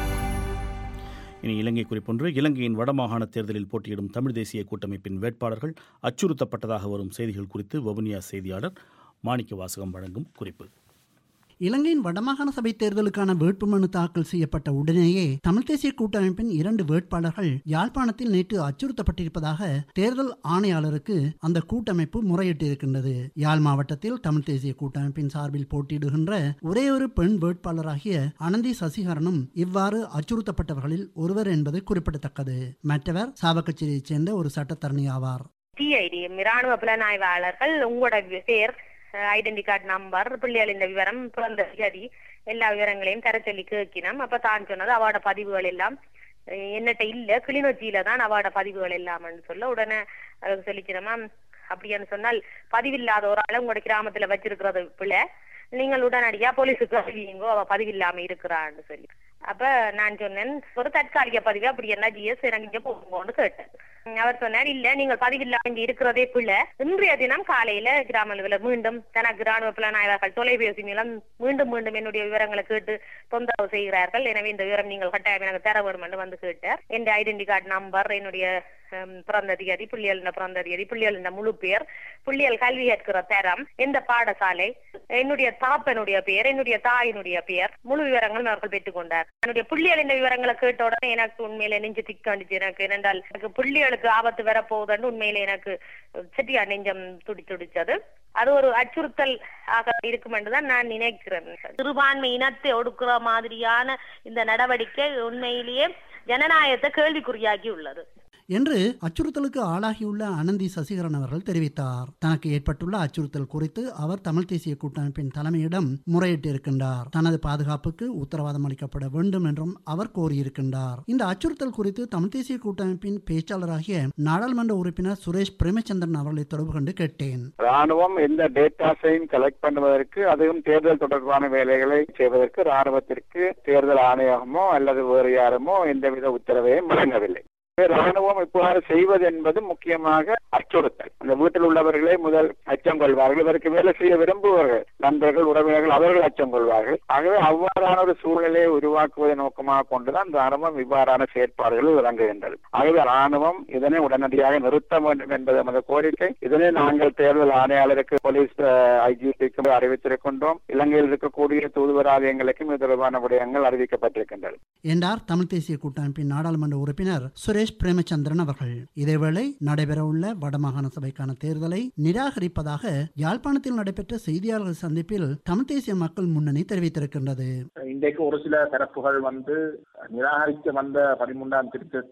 Speaker 1: இனி இலங்கை குறிப்பொன்று இலங்கையின் வடமாகாண தேர்தலில் போட்டியிடும் தமிழ் தேசிய கூட்டமைப்பின் வேட்பாளர்கள் அச்சுறுத்தப்பட்டதாக வரும் செய்திகள் குறித்து வவுனியா செய்தியாளர் மாணிக்க வாசகம் வழங்கும் குறிப்பு
Speaker 12: இலங்கையின் வடமாகாண சபை தேர்தலுக்கான வேட்புமனு தாக்கல் செய்யப்பட்ட உடனேயே தமிழ் தேசிய கூட்டமைப்பின் இரண்டு வேட்பாளர்கள் யாழ்ப்பாணத்தில் நேற்று அச்சுறுத்தப்பட்டிருப்பதாக தேர்தல் ஆணையாளருக்கு அந்த கூட்டமைப்பு முறையிட்டிருக்கின்றது யாழ் மாவட்டத்தில் தமிழ் தேசிய கூட்டமைப்பின் சார்பில் போட்டியிடுகின்ற ஒரே ஒரு பெண் வேட்பாளராகிய அனந்தி சசிகரனும் இவ்வாறு அச்சுறுத்தப்பட்டவர்களில் ஒருவர் என்பது குறிப்பிடத்தக்கது மற்றவர் சாவகச்சேரியைச் சேர்ந்த ஒரு சட்டத்தரணி ஆவார்
Speaker 3: டிஐடி ராணுவ புலனாய்வாளர்கள் உங்களோட பேர் ஐடென்டி கார்டு நம்பர் பிள்ளைகளின் விவரம் பிறந்த தேதி எல்லா விவரங்களையும் தர சொல்லி கேட்கினோம் அப்ப தான் சொன்னது அவட பதிவுகள் எல்லாம் அஹ் என்னட்ட இல்ல கிளிநொச்சியில தான் அவட பதிவுகள் எல்லாம்னு சொல்ல உடனே அதுக்கு சொல்லிக்கிறோமா அப்படின்னு சொன்னால் பதிவில்லாத ஒரு ஆளை உங்களோட கிராமத்துல வச்சிருக்கிறது பிள்ளை நீங்கள் உடனடியா போலீஸுக்கு அறிவியுங்கோ அவ பதிவில்லாம இருக்கிறான்னு சொல்லி அப்ப நான் சொன்னேன் ஒரு தற்காலிக பதிவு அப்படி என்ன ஜிஎஸ் எனக்கு இங்க போகும்போன்னு கேட்டேன் உம் அவர் சொன்னார் இல்ல நீங்கள் பதிவில்லாம இங்க இருக்கிறதே பிள்ளை இன்றைய தினம் காலையில கிராம அலுவலர் மீண்டும் தனக்கு ராணுவ புலனாய்வாளர்கள் தொலைபேசி மூலம் மீண்டும் மீண்டும் என்னுடைய விவரங்களை கேட்டு தொந்தரவு செய்கிறார்கள் எனவே இந்த விவரம் நீங்கள் கட்டாயம் எனக்கு தர வேண்டும் என்று வந்து கேட்டார் என் ஐடென்டி கார்டு நம்பர் என்னுடைய ஹம், பிறந்த தேதி புள்ளியல் பிறந்த தேதி புள்ளியல் முழு பேர் புள்ளியல் கல்வி கற்கிற தரம் எந்த பாடசாலை என்னுடைய தாப்பனுடைய பெயர் என்னுடைய தாயினுடைய பெயர் முழு விவரங்களும் அவர்கள் பெற்றுக்கொண்டார் என்னுடைய புள்ளியலின் விவரங்களை கேட்ட உடனே எனக்கு உண்மையில நெஞ்சு திக்காண்டுச்சு எனக்கு ஏனென்றால் எனக்கு புள்ளியலுக்கு ஆபத்து வரப்போகுதுன்னு உண்மையில எனக்கு செட்டியா நெஞ்சம் துடி துடிச்சது அது ஒரு அச்சுறுத்தல் ஆக இருக்கும் என்றுதான் நான் நினைக்கிறேன் சிறுபான்மை இனத்தை ஒடுக்குற மாதிரியான இந்த நடவடிக்கை உண்மையிலேயே ஜனநாயகத்தை கேள்விக்குறியாகி உள்ளது
Speaker 12: என்று அச்சுறுத்தலுக்கு ஆளாகியுள்ள அனந்தி சசிகரன் அவர்கள் தெரிவித்தார் தனக்கு ஏற்பட்டுள்ள அச்சுறுத்தல் குறித்து அவர் தமிழ் தேசிய கூட்டமைப்பின் தலைமையிடம் முறையிட்டிருக்கின்றார் தனது பாதுகாப்புக்கு உத்தரவாதம் அளிக்கப்பட வேண்டும் என்றும் அவர் கோரியிருக்கின்றார் இந்த அச்சுறுத்தல் குறித்து தமிழ் தேசிய கூட்டமைப்பின் பேச்சாளராகிய நாடாளுமன்ற உறுப்பினர் சுரேஷ் பிரேமச்சந்திரன் அவர்களை தொடர்பு கொண்டு கேட்டேன்
Speaker 13: ராணுவம் எந்த டேட்டாஸையும் கலெக்ட் பண்ணுவதற்கு அதுவும் தேர்தல் தொடர்பான வேலைகளை செய்வதற்கு ராணுவத்திற்கு தேர்தல் ஆணையகமோ அல்லது வேறு யாருமோ எந்தவித உத்தரவையும் வழங்கவில்லை ராணுவம் இவ்வாறு செய்வது என்பது முக்கியமாக அச்சுறுத்தல் அந்த வீட்டில் உள்ளவர்களே முதல் அச்சம் கொள்வார்கள் இதற்கு வேலை செய்ய விரும்புவார்கள் நண்பர்கள் உறவினர்கள் அவர்கள் அச்சம் கொள்வார்கள் ஆகவே அவ்வாறான ஒரு சூழ்நிலையை உருவாக்குவதை நோக்கமாக கொண்டுதான் ராணுவம் இவ்வாறான செயற்பாடுகளில் இறங்குகின்றது ஆகவே ராணுவம் இதனை உடனடியாக நிறுத்த வேண்டும் என்பது நமது கோரிக்கை இதனை நாங்கள் தேர்தல் ஆணையாளருக்கு போலீஸ் ஐஜிபிக்கு அறிவித்திருக்கின்றோம் இலங்கையில் இருக்கக்கூடிய தூதுவராலயங்களுக்கும் இது தொடர்பான விடயங்கள் அறிவிக்கப்பட்டிருக்கின்றன
Speaker 12: என்றார் தமிழ் தேசிய கூட்டமைப்பின் நாடாளுமன்ற உறுப்பினர் சுரேஷ் பிரேமச்சந்திரன் அவர்கள் இதேவேளை நடைபெறவுள்ள வடமாகாண சபைக்கான தேர்தலை நிராகரிப்பதாக யாழ்ப்பாணத்தில் நடைபெற்ற செய்தியாளர்கள் சந்திப்பில் தமிழ் தேசிய மக்கள் முன்னணி தெரிவித்திருக்கின்றது
Speaker 14: இன்றைக்கு ஒரு சில தரப்புகள் வந்து நிராகரிக்க வந்த பதிமூன்றாம் திருத்தத்தை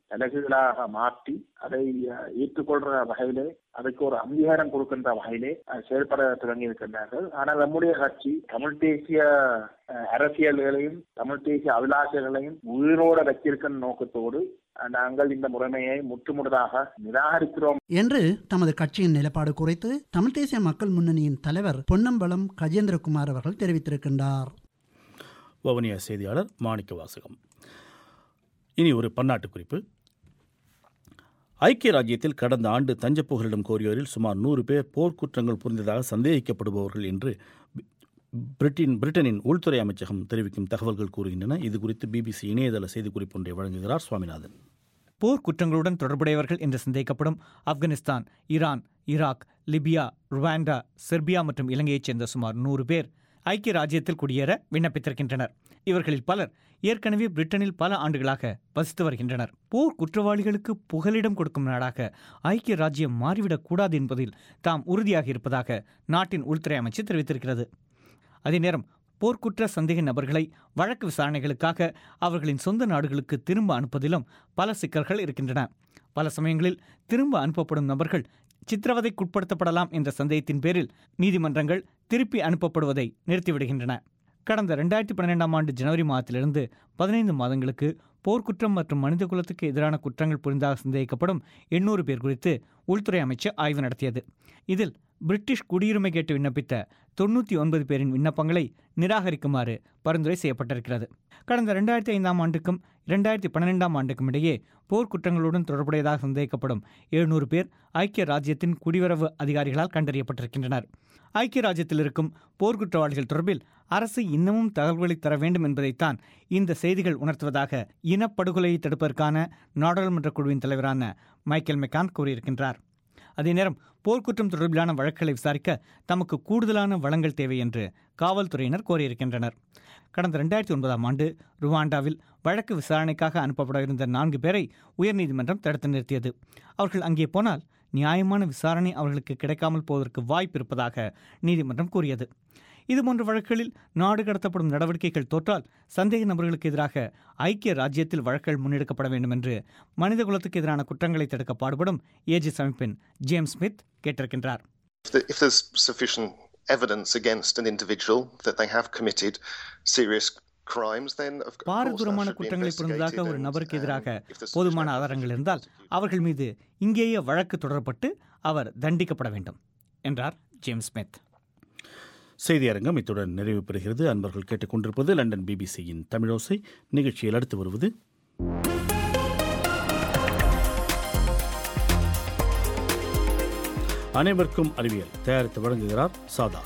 Speaker 14: அலகுகளாக மாற்றி அதை அஹ், ஏற்றுக்கொள்ற வகையிலே அதுக்கு ஒரு அங்கீகாரம் கொடுக்கின்ற வகையிலே அஹ், செயல்பட தொடங்கி இருக்கின்றார்கள் ஆனால் நம்முடைய கட்சி தமிழ் தேசிய அஹ், அரசியல்களையும் தமிழ் தேசிய அபிலாஷைகளையும் உயிரோட வச்சிருக்கின்ற நோக்கத்தோடு அஹ், நாங்கள் இந்த முறைமையை முற்றுமுழுதாக நிராகரிக்கிறோம்
Speaker 12: என்று தமது கட்சியின் நிலைப்பாடு குறித்து தமிழ் தேசிய மக்கள் முன்னணியின் தலைவர் பொன்னம்பலம் கஜேந்திரகுமார் அவர்கள் தெரிவித்திருக்கின்றார்
Speaker 1: வவுனியா செய்தியாளர் மாணிக்க வாசகம் இனி ஒரு பன்னாட்டு குறிப்பு ஐக்கிய ராஜ்யத்தில் கடந்த ஆண்டு தஞ்சப் புகலிடம் கோரியோரில் சுமார் நூறு பேர் போர்க்குற்றங்கள் புரிந்ததாக சந்தேகிக்கப்படுபவர்கள் என்று பி- பிரிட்டின் பிரிட்டனின் உள்துறை அமைச்சகம் தெரிவிக்கும் தகவல்கள் கூறுகின்றன இது குறித்து பிபிசி இணையதள செய்திக்குறிப்பு ஒன்றை வழங்குகிறார் சுவாமிநாதன்
Speaker 7: போர் குற்றங்களுடன் தொடர்புடையவர்கள் என்று சந்தேகிக்கப்படும் Afghanistan Iran Iraq Libya Rwanda Serbia மற்றும் இலங்கையைச் சேர்ந்த சுமார் நூறு பேர் ஐக்கிய ராஜ்யத்தில் குடியேற விண்ணப்பித்திருக்கின்றனர் இவர்களில் பலர் ஏற்கனவே பிரிட்டனில் பல ஆண்டுகளாக வசித்து வருகின்றனர் போர் குற்றவாளிகளுக்கு புகலிடம் கொடுக்கும் நாடாக ஐக்கிய ராஜ்யம் மாறிவிடக் கூடாது என்பதில் தாம் உறுதியாக இருப்பதாக நாட்டின் உள்துறை அமைச்சு தெரிவித்திருக்கிறது அதே நேரம் போர்க்குற்ற சந்தேக நபர்களை வழக்கு விசாரணைகளுக்காக அவர்களின் சொந்த நாடுகளுக்கு திரும்ப அனுப்புவதிலும் பல சிக்கல்கள் இருக்கின்றன பல சமயங்களில் திரும்ப அனுப்பப்படும் நபர்கள் சித்திரவதைக்குட்படுத்தப்படலாம் என்ற சந்தேகத்தின் பேரில் நீதிமன்றங்கள் திருப்பி அனுப்பப்படுவதை நிறுத்திவிடுகின்றன கடந்த ரெண்டாயிரத்தி பன்னிரெண்டாம் ஆண்டு ஜனவரி மாதத்திலிருந்து பதினைந்து மாதங்களுக்கு போர்க்குற்றம் மற்றும் மனித குலத்துக்கு எதிரான குற்றங்கள் புரிந்தாக சந்தேகிக்கப்படும் எண்ணூறு பேர் குறித்து உள்துறை அமைச்சு ஆய்வு நடத்தியது இதில் பிரிட்டிஷ் குடியுரிமை கேட்டு விண்ணப்பித்த தொண்ணூற்றி ஒன்பது பேரின் விண்ணப்பங்களை நிராகரிக்குமாறு பரிந்துரை செய்யப்பட்டிருக்கிறது கடந்த ரெண்டாயிரத்தி ஐந்தாம் ஆண்டுக்கும் இரண்டாயிரத்தி பன்னிரெண்டாம் ஆண்டுக்கும் இடையே போர்க்குற்றங்களுடன் தொடர்புடையதாக சந்தேகிக்கப்படும் எழுநூறு பேர் ஐக்கிய ராஜ்யத்தின் குடிவரவு அதிகாரிகளால் கண்டறியப்பட்டிருக்கின்றனர் ஐக்கிய ராஜ்யத்தில் இருக்கும் போர்க்குற்றவாளிகள் தொடர்பில் அரசு இன்னமும் தகவல்களை தர வேண்டும் என்பதைத்தான் இந்த செய்திகள் உணர்த்துவதாக இனப்படுகொலையை தடுப்பதற்கான நாடாளுமன்ற குழுவின் தலைவரான மைக்கேல் மெக்கான் கூறியிருக்கின்றார் அதே நேரம் போர்க்குற்றம் தொடர்பிலான வழக்குகளை விசாரிக்க தமக்கு கூடுதலான வளங்கள் தேவை என்று காவல்துறையினர் கோரியிருக்கின்றனர் கடந்த ரெண்டாயிரத்தி ஒன்பதாம் ஆண்டு ருவாண்டாவில் வழக்கு விசாரணைக்காக அனுப்பப்பட இருந்த நான்கு பேரை உயர்நீதிமன்றம் தடுத்து நிறுத்தியது அவர்கள் அங்கே போனால் நியாயமான விசாரணை அவர்களுக்கு கிடைக்காமல் போவதற்கு வாய்ப்பு இருப்பதாக நீதிமன்றம் கூறியது இதுபோன்ற வழக்குகளில் நாடு கடத்தப்படும் நடவடிக்கைகள் தோற்றால் சந்தேக நபர்களுக்கு எதிராக ஐக்கிய ராஜ்யத்தில் வழக்குகள் முன்னெடுக்கப்பட வேண்டும் என்று மனித குலத்துக்கு எதிரான குற்றங்களை தடுக்க பாடுபடும் ஏஜிஸ் அமைப்பின் ஜேம்ஸ் ஸ்மித் கேட்டிருக்கின்றார்
Speaker 15: If the- if there's sufficient evidence against an individual that they have committed serious crimes, then of course that
Speaker 7: பாரதூரமான
Speaker 15: should be
Speaker 7: குற்றங்களை புரிந்ததாக
Speaker 15: investigated
Speaker 7: ஒரு
Speaker 15: and,
Speaker 7: நபருக்கு
Speaker 15: um,
Speaker 7: எதிராக
Speaker 15: if there's
Speaker 7: போதுமான ஆதாரங்கள் இருந்தால் அவர்கள் மீது இங்கேயே வழக்கு தொடரப்பட்டு அவர் தண்டிக்கப்பட வேண்டும் என்றார் ஜேம்ஸ் ஸ்மித்
Speaker 1: செய்தி அரங்கம் இத்துடன் நிறைவு பெறுகிறது அன்பர்கள் கேட்டுக்கொண்டிருப்பது லண்டன் பிபிசியின் தமிழோசை நிகழ்ச்சியில் அடுத்து வருவது அனைவருக்கும் அறிவியல் தயாரித்து வழங்குகிறார் சாதா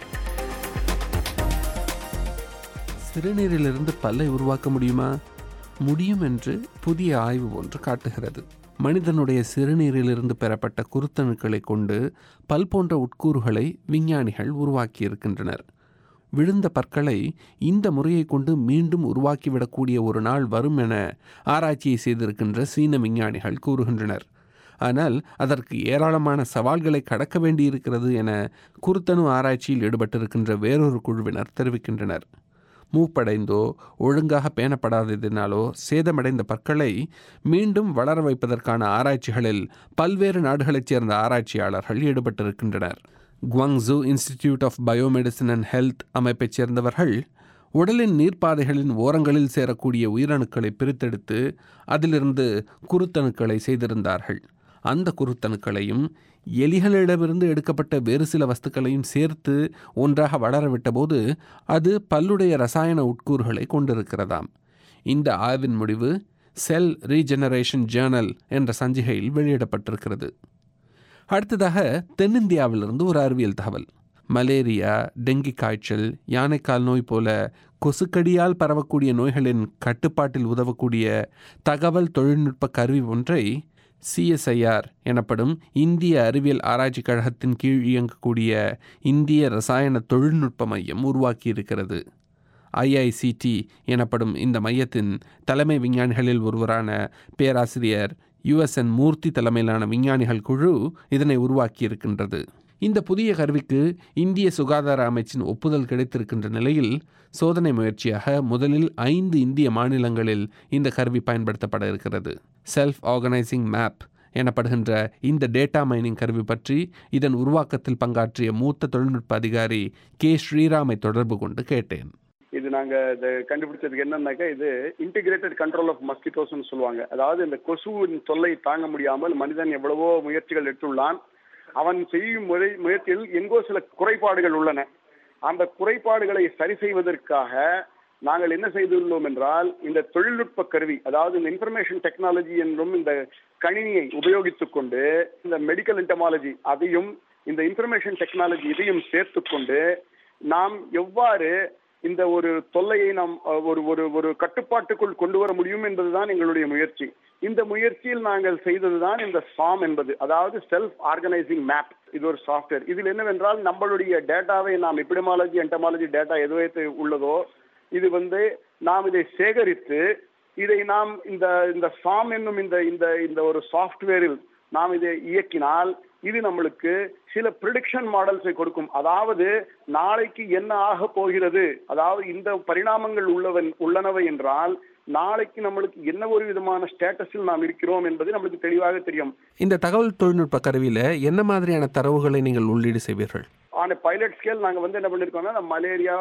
Speaker 16: சிறுநீரிலிருந்து பல்லை உருவாக்க முடியுமா முடியும் என்று புதிய ஆய்வு ஒன்று காட்டுகிறது மனிதனுடைய சிறுநீரிலிருந்து பெறப்பட்ட குருத்தணுக்களை கொண்டு பல் போன்ற உட்கூறுகளை விஞ்ஞானிகள் உருவாக்கியிருக்கின்றனர் விழுந்த பற்களை இந்த முறையை கொண்டு மீண்டும் உருவாக்கிவிடக்கூடிய ஒரு நாள் வரும் என ஆராய்ச்சியை செய்திருக்கின்ற சீன விஞ்ஞானிகள் கூறுகின்றனர் ஆனால் அதற்கு ஏராளமான சவால்களை கடக்க வேண்டியிருக்கிறது என குருத்தணு ஆராய்ச்சியில் ஈடுபட்டிருக்கின்ற வேறொரு குழுவினர் தெரிவிக்கின்றனர் மூப்படைந்தோ ஒழுங்காக பேணப்படாததினாலோ சேதமடைந்த பற்களை மீண்டும் வளர வைப்பதற்கான ஆராய்ச்சிகளில் பல்வேறு நாடுகளைச் சேர்ந்த ஆராய்ச்சியாளர்கள் ஈடுபட்டிருக்கின்றனர் Guangzhou Institute of Biomedicine and Health அமைப்பைச் சேர்ந்தவர்கள் உடலின் நீர்ப்பாதைகளின் ஓரங்களில் சேரக்கூடிய உயிரணுக்களை பிரித்தெடுத்து அதிலிருந்து குருத்தணுக்களை செய்திருந்தார்கள் அந்த குருத்தணுக்களையும் எலிகளிடமிருந்து எடுக்கப்பட்ட வேறு சில வஸ்துக்களையும் சேர்த்து ஒன்றாக வளர விட்டபோது அது பல்லுடைய ரசாயன உட்கூறுகளை கொண்டிருக்கிறதாம் இந்த ஆய்வின் முடிவு செல் ரீஜெனரேஷன் ஜேர்னல் என்ற சஞ்சிகையில் வெளியிடப்பட்டிருக்கிறது அடுத்ததாக தென்னிந்தியாவிலிருந்து ஒரு அறிவியல் தகவல் மலேரியா டெங்கி காய்ச்சல் யானைக்கால் நோய் போல கொசுக்கடியால் பரவக்கூடிய நோய்களின் கட்டுப்பாட்டில் உதவக்கூடிய தகவல் தொழில்நுட்ப கருவி ஒன்றை சிஎஸ்ஐஆர் எனப்படும் இந்திய அறிவியல் ஆராய்ச்சி கழகத்தின் கீழ் இயங்கக்கூடிய இந்திய ரசாயன தொழில்நுட்ப மையம் உருவாக்கியிருக்கிறது ஐஐசிடி எனப்படும் இந்த மையத்தின் தலைமை விஞ்ஞானிகளில் ஒருவரான பேராசிரியர் யுஎஸ்என் மூர்த்தி தலைமையிலான விஞ்ஞானிகள் குழு இதனை உருவாக்கியிருக்கின்றது இந்த புதிய கருவிக்கு இந்திய சுகாதார அமைச்சின் ஒப்புதல் கிடைத்திருக்கின்ற நிலையில் சோதனை முயற்சியாக முதலில் ஐந்து இந்திய மாநிலங்களில் இந்த கருவி பயன்படுத்தப்பட இருக்கிறது செல்ஃப் ஆர்கனைசிங் மேப் எனப்படுகின்ற இந்த டேட்டா மைனிங் கருவி பற்றி இதன் உருவாக்கத்தில் பங்காற்றிய மூத்த தொழில்நுட்ப அதிகாரி கே ஸ்ரீராமை தொடர்பு கொண்டு கேட்டேன்
Speaker 17: இது நாங்க இதை கண்டுபிடிச்சதுக்கு என்னன்னாக்கா இது இன்டிகிரேட்டட் கண்ட்ரோல் ஆஃப் மஸ்கிட்டோஸ்னு சொல்லுவாங்க அதாவது இந்த கொசுவின் தொல்லை தாங்க முடியாமல் மனிதன் எவ்வளவோ முயற்சிகள் எடுத்துள்ளான் அவன் செய்யும் முறை முயற்சியில் எங்கோ சில குறைபாடுகள் உள்ளன அந்த குறைபாடுகளை சரி செய்வதற்காக நாங்கள் என்ன செய்துள்ளோம் என்றால் இந்த தொழில்நுட்ப கருவி அதாவது இந்த இன்ஃபர்மேஷன் டெக்னாலஜி என்றும் இந்த கணினியை உபயோகித்துக் கொண்டு இந்த மெடிக்கல் இன்டமாலஜி அதையும் இந்த இன்ஃபர்மேஷன் டெக்னாலஜி இதையும் சேர்த்துக்கொண்டு நாம் எவ்வாறு இந்த ஒரு தொல்லையை நாம் அஹ், ஒரு ஒரு ஒரு கட்டுப்பாட்டுக்குள் கொண்டு வர முடியும் என்பதுதான் எங்களுடைய முயற்சி இந்த முயற்சியில் நாங்கள் செய்ததுதான் இந்த சாம் என்பது அதாவது செல்ஃப் ஆர்கனைசிங் மேப் இது ஒரு சாஃப்ட்வேர் இதில் என்னவென்றால் நம்மளுடைய டேட்டாவை நாம் எபிடமாலஜி என்டமாலஜி டேட்டா எதுவே உள்ளதோ இது வந்து நாம் இதை சேகரித்து இதை நாம் இந்த இந்த சாம் என்னும் இந்த இந்த இந்த ஒரு சாஃப்ட்வேரில் நாம் இதை இயக்கினால் இது நம்மளுக்கு சில ப்ரிடிக்ஷன் மாடல்ஸை கொடுக்கும் அதாவது நாளைக்கு என்ன ஆக போகிறது அதாவது இந்த பரிணாமங்கள் உள்ளவன் உள்ளனவை என்றால் நாளைக்கு நம்மளுக்கு என்ன ஒரு விதமான ஸ்டேட்டஸில் நாம் இருக்கிறோம் என்பது நம்மளுக்கு தெளிவாக தெரியும்
Speaker 16: இந்த தகவல் தொழில்நுட்ப கருவியில் என்ன மாதிரியான தரவுகளை நீங்கள் உள்ளீடு செய்வீர்கள்
Speaker 17: ஆன் பைலட் ஸ்கேல் நாங்க வந்து என்ன பண்ணிருக்கோம்னா நம்ம மலேரியா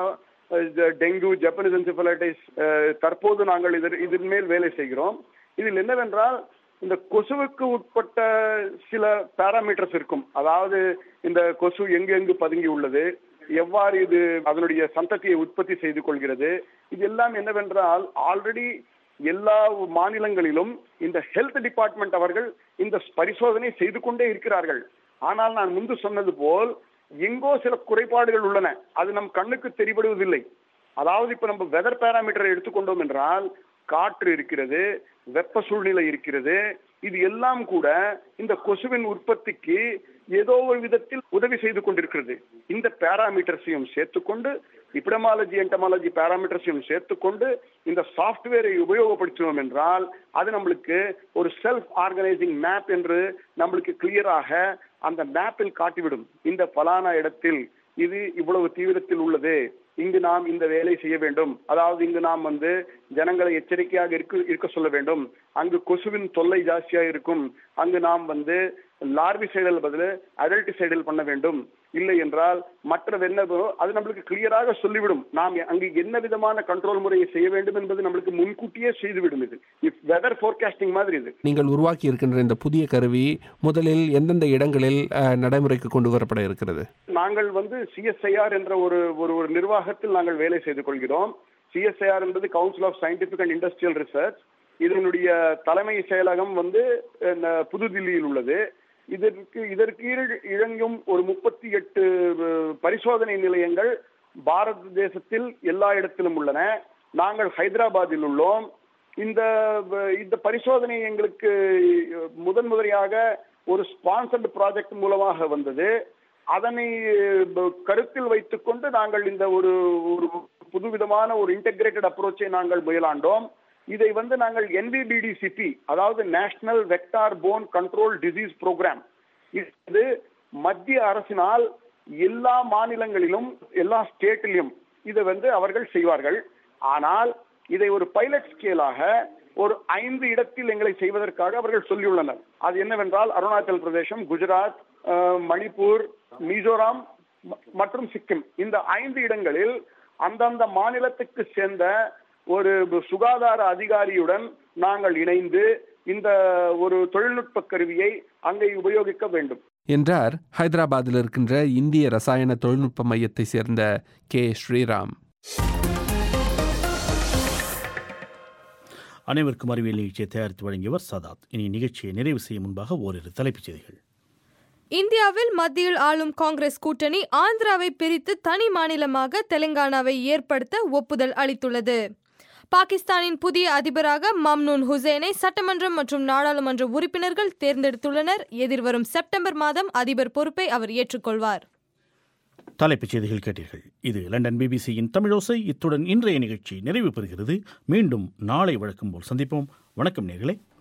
Speaker 17: டெங்கு ஜப்பனிஸ் என்செஃபலைட்டிஸ் தற்போது நாங்கள் இதன் இதன் மேல் வேலை செய்கிறோம் இதில் என்னவென்றால் இந்த கொசுவுக்கு உட்பட்ட சில பாராமீட்டர்ஸ் இருக்கும் அதாவது இந்த கொசு எங்கு எங்கு பதுங்கி உள்ளது எவ்வாறு இது அதனுடைய சந்ததியை உற்பத்தி செய்து கொள்கிறது இது எல்லாம் என்னவென்றால் ஆல்ரெடி எல்லா மாநிலங்களிலும் இந்த ஹெல்த் டிபார்ட்மெண்ட் அவர்கள் இந்த பரிசோதனை செய்து கொண்டே இருக்கிறார்கள் ஆனால் நான் முன்பு சொன்னது போல் எங்கோ சில குறைபாடுகள் உள்ளன அது நம் கண்ணுக்கு தெரிபடுவதில்லை அதாவது இப்ப நம்ம வெதர் பேராமீட்டரை எடுத்துக்கொண்டோம் என்றால் காற்று இருக்கிறது வெப்ப சூழ்நிலை இருக்கிறது இது எல்லாம் கூட இந்த கொசுவின் உற்பத்திக்கு ஏதோ ஒரு விதத்தில் உதவி செய்து கொண்டிருக்கிறது இந்த பேராமீட்டர்ஸையும் சேர்த்துக்கொண்டு இப்டமாலஜி என்டமாலஜி பேராமீட்டர்ஸையும் சேர்த்துக்கொண்டு இந்த சாஃப்ட்வேரை உபயோகப்படுத்தினோம் என்றால் அது நம்மளுக்கு ஒரு செல்ஃப் ஆர்கனைசிங் மேப் என்று நம்மளுக்கு கிளியராக அந்த மேப்பில் காட்டிவிடும் இந்த பலானா இடத்தில் இது இவ்வளவு தீவிரத்தில் உள்ளது இங்கு நாம் இந்த வேலை செய்ய வேண்டும் அதாவது இங்கு நாம் வந்து ஜனங்களை எச்சரிக்கையாக இருக்க இருக்க சொல்ல வேண்டும் அங்கு கொசுவின் தொல்லை ஜாஸ்தியாக இருக்கும் அங்கு நாம் வந்து லார்வி சைடல் பதில் அடல்ட் சைடல் பண்ண வேண்டும் இல்லை என்றால் மற்ற என்னதோ அது நம்மளுக்கு கிளியராக சொல்லிவிடும் நாம் அங்கு என்ன விதமான கண்ட்ரோல் முறையை செய்ய வேண்டும் என்பது நம்மளுக்கு முன்கூட்டியே செய்துவிடும் இது இப் வெதர் ஃபோர்காஸ்டிங் மாதிரி இது
Speaker 16: நீங்கள் உருவாக்கி இருக்கின்ற இந்த புதிய கருவி முதலில் எந்தெந்த இடங்களில் அஹ், நடைமுறைக்கு கொண்டு வரப்பட இருக்கிறது
Speaker 17: நாங்கள் வந்து சிஎஸ்ஐஆர் என்ற ஒரு ஒரு ஒரு நிர்வாகத்தில் நாங்கள் வேலை செய்து கொள்கிறோம் சிஎஸ்ஐஆர் என்பது Council of Scientific and Industrial Research இதனுடைய தலைமை செயலகம் வந்து அஹ், புதுதில்லியில் உள்ளது இதற்கு இதற்கு ஈடு இழங்கும் ஒரு முப்பத்தி எட்டு பரிசோதனை நிலையங்கள் பாரத தேசத்தில் எல்லா இடத்திலும் உள்ளன நாங்கள் ஹைதராபாத்தில் உள்ளோம் இந்த இந்த பரிசோதனை எங்களுக்கு முதன் முதலியாக ஒரு ஸ்பான்சர்டு ப்ராஜெக்ட் மூலமாக வந்தது அதனை ப- கருத்தில் வைத்துக்கொண்டு நாங்கள் இந்த ஒரு ஒரு புதுவிதமான ஒரு இன்டகிரேட்டட் அப்ரோச்சை நாங்கள் முயலாண்டோம் இதை வந்து நாங்கள் என்பிபிடிசிபி அதாவது National Vector Borne Control Disease Programme இது மத்திய அரசினால் எல்லா மாநிலங்களிலும் எல்லா ஸ்டேட்டிலும் இதை வந்து அவர்கள் செய்வார்கள் ஆனால் இதை ஒரு பைலட் ஸ்கேலாக ஒரு ஐந்து இடத்தில் எங்களை செய்வதற்காக அவர்கள் சொல்லியுள்ளனர் அது என்னவென்றால் அருணாச்சல் பிரதேசம் குஜராத் அஹ், மணிப்பூர் மிசோராம் ம- மற்றும் சிக்கிம் இந்த ஐந்து இடங்களில் அந்தந்த மாநிலத்துக்கு சேர்ந்த ஒரு சுகாதார அதிகாரியுடன் நாங்கள் இணைந்து இந்த ஒரு தொழில்நுட்ப கருவியை அங்கே உபயோகிக்க வேண்டும்
Speaker 16: என்றார் ஹைதராபாத்தில் இருக்கின்ற இந்திய ரசாயன தொழில்நுட்ப மையத்தை சேர்ந்த கே ஸ்ரீராம்
Speaker 1: அனைவருக்கும் அறிவியல் நிகழ்ச்சியை தயாரித்து வழங்கியவர் சதாத் இனி நிகழ்ச்சியை நிறைவு செய்யும் முன்பாக ஓரிரு தலைப்புச் செய்திகள்
Speaker 4: இந்தியாவில் மத்தியில் ஆளும் காங்கிரஸ் கூட்டணி ஆந்திராவை பிரித்து தனி மாநிலமாக தெலுங்கானாவை ஏற்படுத்த ஒப்புதல் அளித்துள்ளது பாகிஸ்தானின் புதிய அதிபராக மம்னூன் ஹுசேனை சட்டமன்றம் மற்றும் நாடாளுமன்ற உறுப்பினர்கள் தேர்ந்தெடுத்துள்ளனர் எதிர்வரும் செப்டம்பர் மாதம் அதிபர் பொறுப்பை அவர் ஏற்றுக்கொள்வார்
Speaker 1: தலைப்புச் செய்திகள் கேட்டீர்கள் இது லண்டன் பிபிசியின் தமிழோசை இத்துடன் இன்றைய நிகழ்ச்சி நிறைவு பெறுகிறது மீண்டும் நாளை வழக்கம் போல் சந்திப்போம் வணக்கம் நேர்களே